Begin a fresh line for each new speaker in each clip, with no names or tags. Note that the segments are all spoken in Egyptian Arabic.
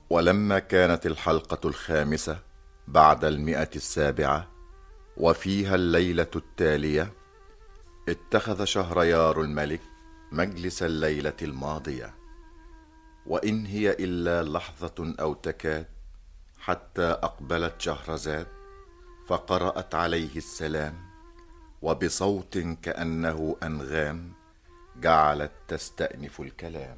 ولما كانت الحلقة الخامسة بعد المئة السابعة وفيها الليلة التالية اتخذ شهريار الملك مجلس الليلة الماضية وإن هي إلا لحظة أو تكاد حتى أقبلت شهرزاد فقرأت عليه السلام وبصوت كأنه أنغام جعلت تستأنف الكلام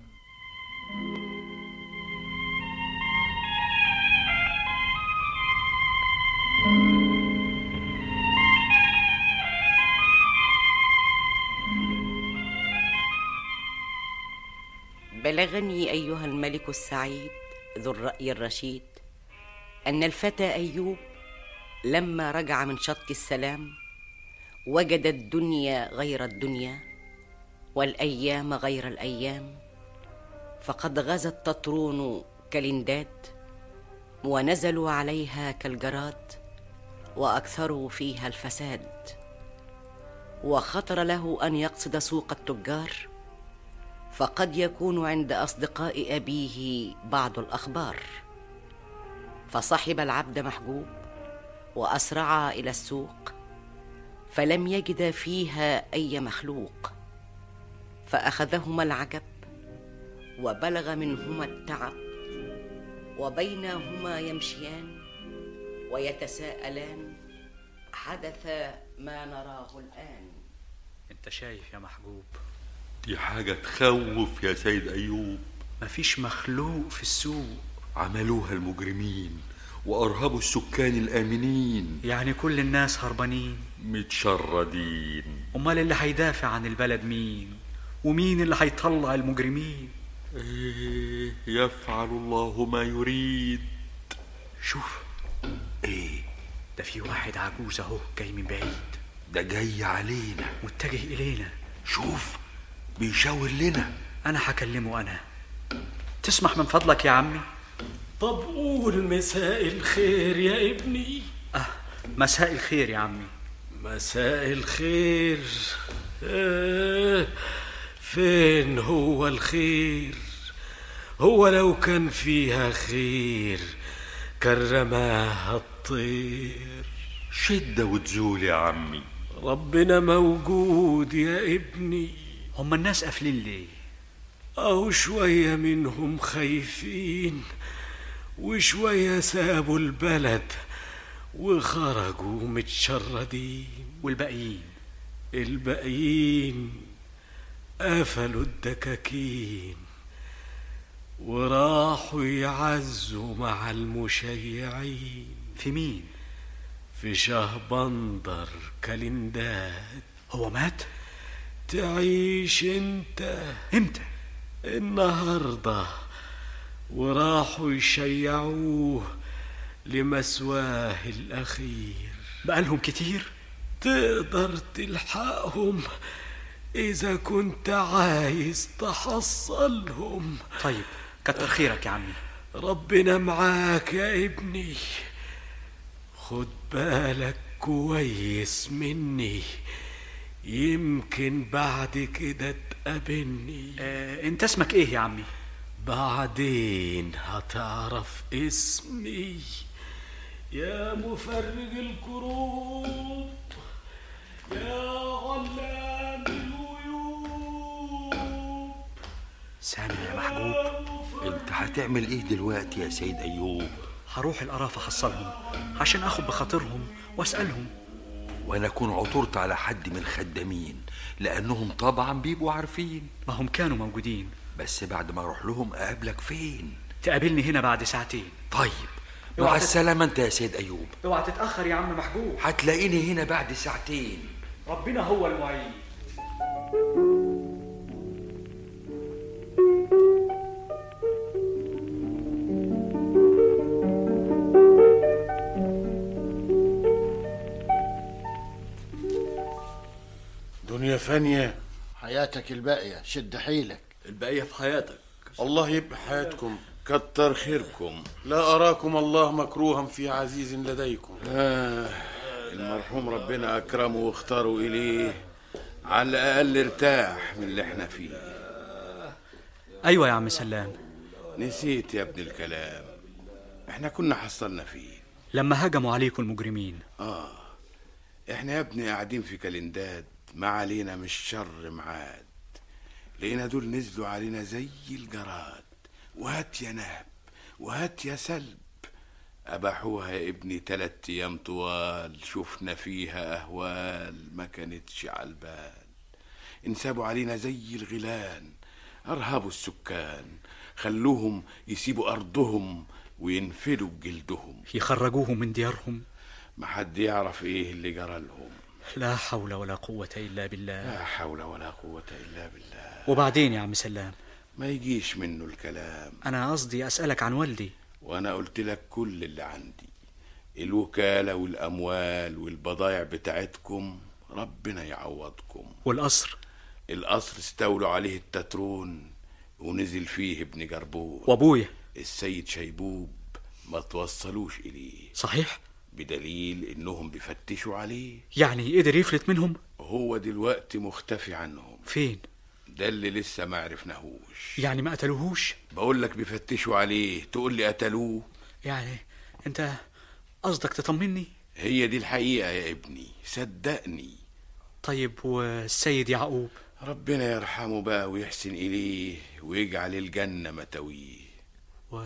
بلغني ايها الملك السعيد ذو الراي الرشيد ان الفتى ايوب لما رجع من شط السلام وجد الدنيا غير الدنيا والايام غير الايام فقد غزت تطرون كالنداد ونزلوا عليها كالجراد واكثروا فيها الفساد وخطر له ان يقصد سوق التجار فقد يكون عند اصدقاء ابيه بعض الاخبار فصحب العبد محجوب واسرعا الى السوق فلم يجدا فيها اي مخلوق فاخذهما العجب وبلغ منهما التعب وبينهما يمشيان ويتساءلان حدث ما نراه الان
انت شايف يا محجوب
دي حاجة تخوف يا سيد أيوب
مفيش مخلوق في السوق
عملوها المجرمين وأرهبوا السكان الآمنين
يعني كل الناس هربانين
متشردين
امال اللي هيدافع عن البلد مين ومين اللي هيطلع المجرمين
إيه يفعل الله ما يريد
شوف
إيه
ده في واحد عجوز اهو جاي من بعيد
ده جاي علينا
متجه الينا
شوف بيشاور لنا
انا هكلمه انا تسمح من فضلك يا عمي
طب قول مساء الخير يا ابني
اه مساء الخير يا عمي
مساء الخير آه فين هو الخير هو لو كان فيها خير كرماها الطير
شدة وتزول يا عمي
ربنا موجود يا ابني
هم الناس قافلين ليه
أو شوية منهم خايفين وشوية سابوا البلد وخرجوا متشردين
والباقيين
الباقيين قفلوا الدكاكين وراحوا يعزوا مع المشيعين
في مين
في شهبندر كالنداد
هو مات
تعيش انت
امتى
النهارده وراحوا يشيعوه لمسواه الاخير
بقالهم كتير
تقدر تلحقهم اذا كنت عايز تحصلهم
طيب كتر خيرك يا عمي
ربنا معاك يا ابني خد بالك كويس مني يمكن بعد كده تقابلني
آه انت اسمك ايه يا عمي
بعدين هتعرف اسمي يا مفرج الكروب يا علام الغيوب
سامع يا محجوب
انت هتعمل ايه دلوقتي يا سيد أيوب
هروح القرافة احصلهم عشان اخد بخاطرهم واسألهم
وانا اكون عثرت على حد من الخدامين لانهم طبعا بيبقوا عارفين
ما هم كانوا موجودين
بس بعد ما اروح لهم اقابلك فين
تقابلني هنا بعد ساعتين
طيب
اوعى
مع
تت-
السلامة انت يا سيد ايوب
اوعى تتأخر يا عم محجوب
هتلاقيني هنا بعد ساعتين
ربنا هو المعين
دنيا فانية
حياتك الباقية شد حيلك
البقية في حياتك
الله يبقى حياتكم كتر خيركم لا أراكم الله مكروها في عزيز لديكم
آه المرحوم ربنا أكرمه واختاره إليه على الأقل ارتاح من اللي احنا فيه
ايوه يا عم سلام
نسيت يا ابن الكلام احنا كنا حصلنا فيه
لما هجموا عليكم المجرمين
احنا يا ابني قاعدين في كالنداد ما علينا مش شر معاد لقينا دول نزلوا علينا زي الجراد وهات يا نهب وهات يا سلب أباحوها يا ابني تلات أيام طوال شفنا فيها أهوال ما كانتش عالبال انسابوا علينا زي الغيلان أرهبوا السكان خلوهم يسيبوا أرضهم وينفدوا بجلدهم
يخرجوهم من ديارهم
ما حد يعرف ايه اللي جرى لهم
لا حول ولا قوة إلا بالله
لا حول ولا قوة إلا بالله
وبعدين يا عم سلام
ما يجيش منه الكلام
أنا قصدي أسألك عن والدي
وأنا قلت لك كل اللي عندي الوكالة والأموال والبضايع بتاعتكم ربنا يعوضكم
والقصر
القصر استولوا عليه التترون ونزل فيه ابن جربون
وأبويا
السيد شيبوب ما توصلوش إليه
صحيح
بدليل إنهم بيفتشوا عليه
يعني قدر يفلت منهم
هو دلوقتي مختفي عنهم
فين
ده اللي لسه ما عرفناهوش
يعني ما قتلوهوش
بقول لك بيفتشوا عليه تقول لي قتلوه
يعني أنت قصدك تطمني
هي دي الحقيقة يا ابني صدقني
طيب والسيد يعقوب
ربنا يرحمه بقى ويحسن إليه ويجعل الجنة متويه
و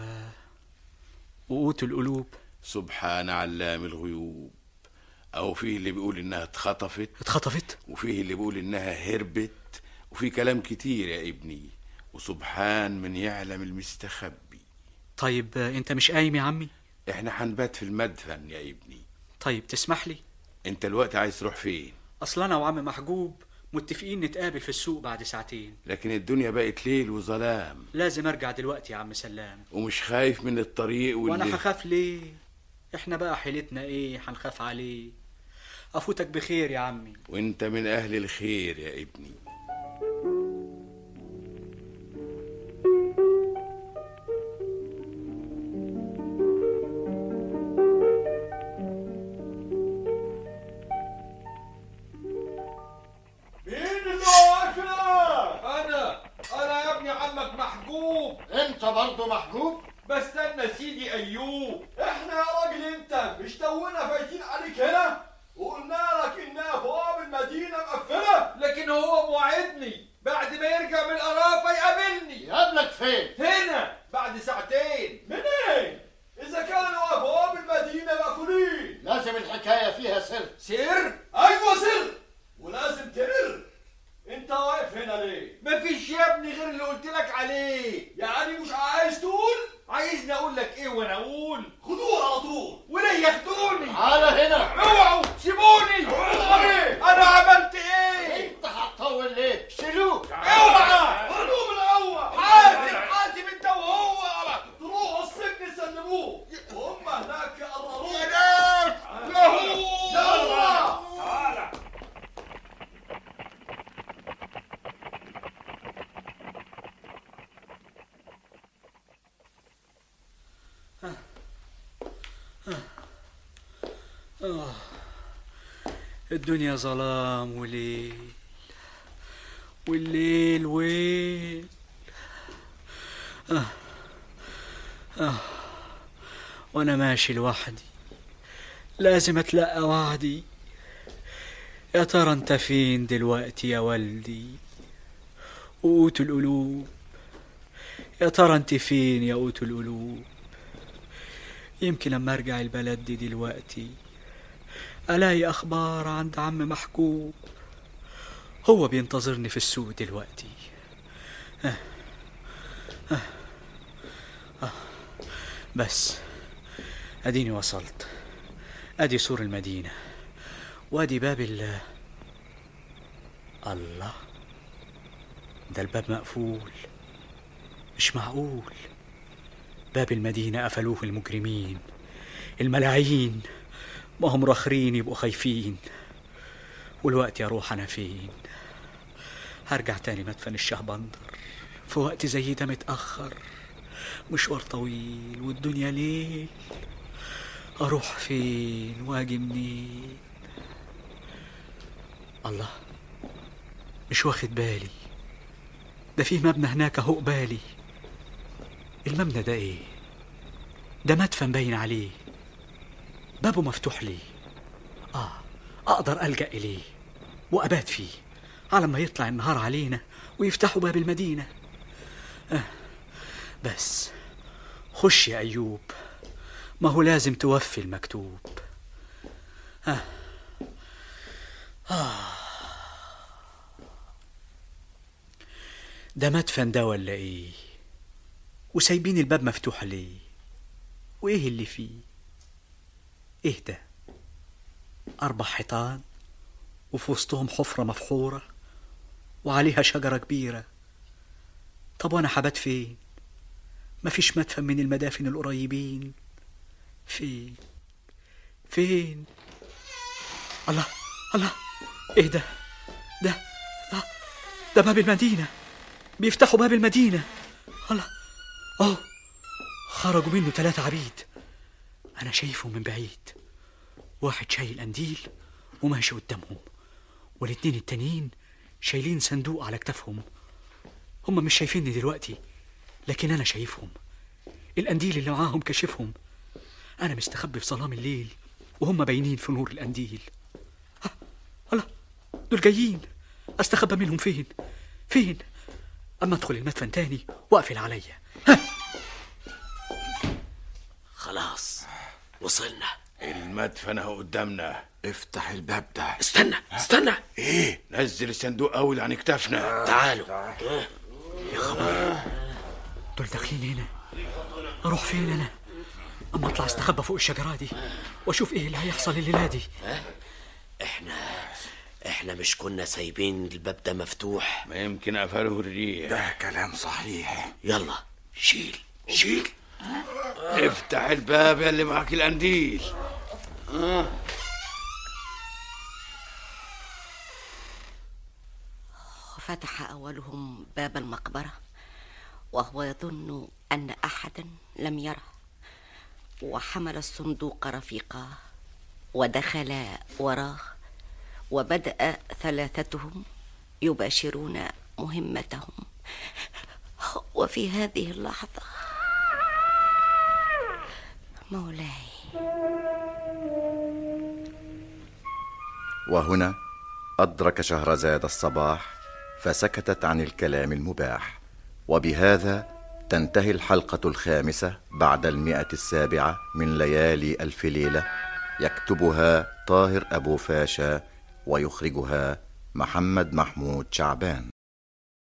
وقوت القلوب
سبحان علام الغيوب أو فيه اللي بيقول إنها اتخطفت
اتخطفت
وفيه اللي بيقول إنها هربت وفي كلام كتير يا ابني وسبحان من يعلم المستخبي
طيب أنت مش قايم يا عمي
احنا هنبات في المدفن يا ابني
طيب تسمح لي
انت الوقت عايز تروح فين
أصل أنا وعم محجوب متفقين نتقابل في السوق بعد ساعتين
لكن الدنيا بقت ليل وظلام
لازم أرجع دلوقتي يا عم سلام
ومش خايف من الطريق واللي
وأنا هخاف ليه إحنا بقى حيلتنا إيه هنخاف عليه أفوتك بخير يا عمي
وانت من اهل الخير يا ابني
مين اللي واقف هنا؟
انا انا يا ابني عمك محجوب
انت برضه محجوب
بستنى سيدي ايوب
احنا يا راجل انت مش تونا فايتين عليك هنا وقلنا لك ان ابواب المدينه مقفله
لكن هو موعدني بعد ما يرجع من القرافه يقابلني
يقابلك فين
هنا بعد ساعتين
منين اذا كانوا ابواب المدينه مقفولين
لازم الحكايه فيها سر
سر
ايوه سر ولازم تمر انت واقف هنا ليه
مفيش يا ابني غير اللي قلت لك عليه
يعني مش عايز تقول
عايزني اقول لك ايه وانا اقول
خدوه على طول
وليه ياخدوني
تعالى هنا
اوعوا سيبوني انا عملت ايه
انت هتطول ليه شيلوه
اوعى
خدوه من الاول
حاسب حاسب انت وهو
تروحوا السجن سلموه وهم هناك يقرروه
يا ناس
يلا
الدنيا ظلام وليل والليل ويل آه. آه. وانا ماشي لوحدي لازم اتلقى وعدي يا ترى انت فين دلوقتي يا والدي قوت القلوب يا ترى انت فين يا قوت القلوب يمكن لما ارجع البلد دي دلوقتي الاقي اخبار عند عم محكوم هو بينتظرني في السوق دلوقتي آه. آه. آه. بس اديني وصلت ادي سور المدينه وادي باب ال الله ده الباب مقفول مش معقول باب المدينة قفلوه المجرمين الملاعين ما هم راخرين يبقوا خايفين والوقت يا روح أنا فين هرجع تاني مدفن الشهبندر في وقت زي ده متأخر مشوار طويل والدنيا ليل أروح فين وأجي منين الله مش واخد بالي ده فيه مبنى هناك اهو قبالي المبنى ده ايه ده مدفن باين عليه بابه مفتوح لي آه أقدر ألجأ إليه وأبات فيه على ما يطلع النهار علينا ويفتحوا باب المدينة آه بس خش يا أيوب ما هو لازم توفي المكتوب آه. آه. ده مدفن ده ولا ايه وسايبين الباب مفتوح ليه وايه اللي فيه ايه ده اربع حيطان وفي وسطهم حفرة مفحورة وعليها شجرة كبيرة طب وانا حبات فين مفيش مدفن من المدافن القريبين فين فين الله الله ايه ده ده ده, ده باب المدينة بيفتحوا باب المدينة الله اه خرجوا منه ثلاثة عبيد أنا شايفهم من بعيد واحد شايل قنديل وماشي قدامهم والاتنين التانيين شايلين صندوق على كتافهم هم مش شايفيني دلوقتي لكن أنا شايفهم القنديل اللي معاهم كشفهم أنا مستخبي في ظلام الليل وهم باينين في نور القنديل آه، الله دول جايين استخبى منهم فين فين اما ادخل المدفن تاني واقفل عليا
خلاص وصلنا
المدفن اهو قدامنا
افتح الباب ده استنى استنى
ايه نزل الصندوق اول عن كتافنا
تعالوا
يا خبر دول داخلين هنا اروح فين انا اما اطلع استخبى فوق الشجره دي واشوف ايه اللي هيحصل الليله دي
احنا احنا مش كنا سايبين الباب ده مفتوح
ما يمكن قفله الريح
ده كلام صحيح يلا شيل شيل
افتح الباب يا اللي معاك القنديل
وفتح أولهم باب المقبرة وهو يظن أن أحدا لم يره وحمل الصندوق رفيقاه ودخل وراه وبدأ ثلاثتهم يباشرون مهمتهم وفي هذه اللحظة مولاي
وهنا أدرك شهرزاد الصباح فسكتت عن الكلام المباح وبهذا تنتهي الحلقة الخامسة بعد المئة السابعة من ليالي ألف ليلة يكتبها طاهر أبو فاشا ويخرجها محمد محمود شعبان